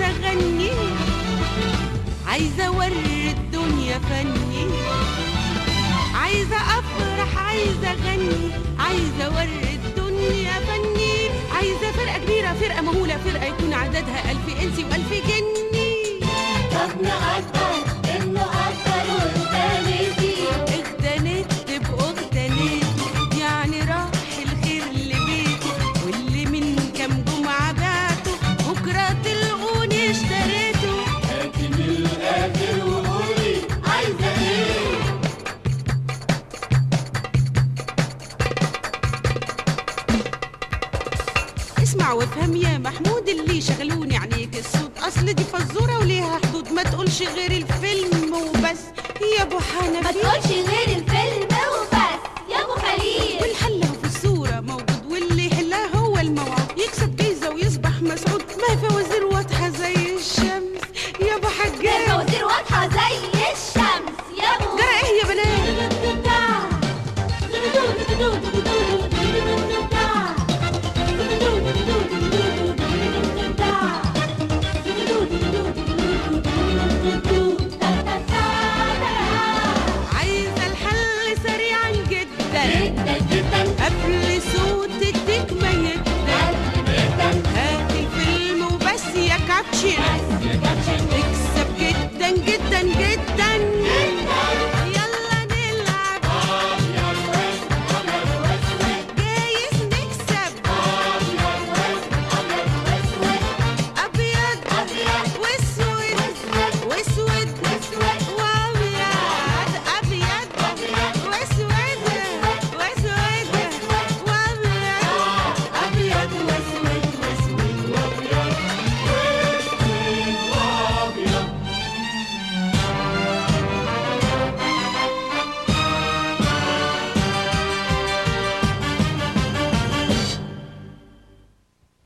اغني عايزه اوري الدنيا فني عايزه افرح عايزه اغني عايزه اوري الدنيا فني عايزه فرقه كبيره فرقه مهوله فرقه يكون عددها الف انسي والف جني طب نقدر انه قدر واغتنيتي اغتنيت تبقوا اغتنيت يعني راح الخير لبيتي واللي من كام جمعة بعته بكرة تلقوني اشتريته هاتي من الاخر وقولي عايزه ايه اسمع وافهم يا محمود اللي شغلوني عليك الصوت اصل دي فزورة وليها حدود ما تقولش غير الفيلم وبس يا ابو ما حنفي تقولش غير الفيلم وبس يا ابو خليل والحل هو في الصورة موجود واللي يحلها هو الموعود يكسب جايزة ويصبح مسعود ما هي فوازير واضحة زي الشمس يا ابو حجاج الفوازير واضحه زي الشمس يا ابو جرى ايه يا بنات عايزة الحل سريعا جدا جدا جدا قبل صوت الديك ما يبدا جدا هات الفيلم وبس يا كابتشن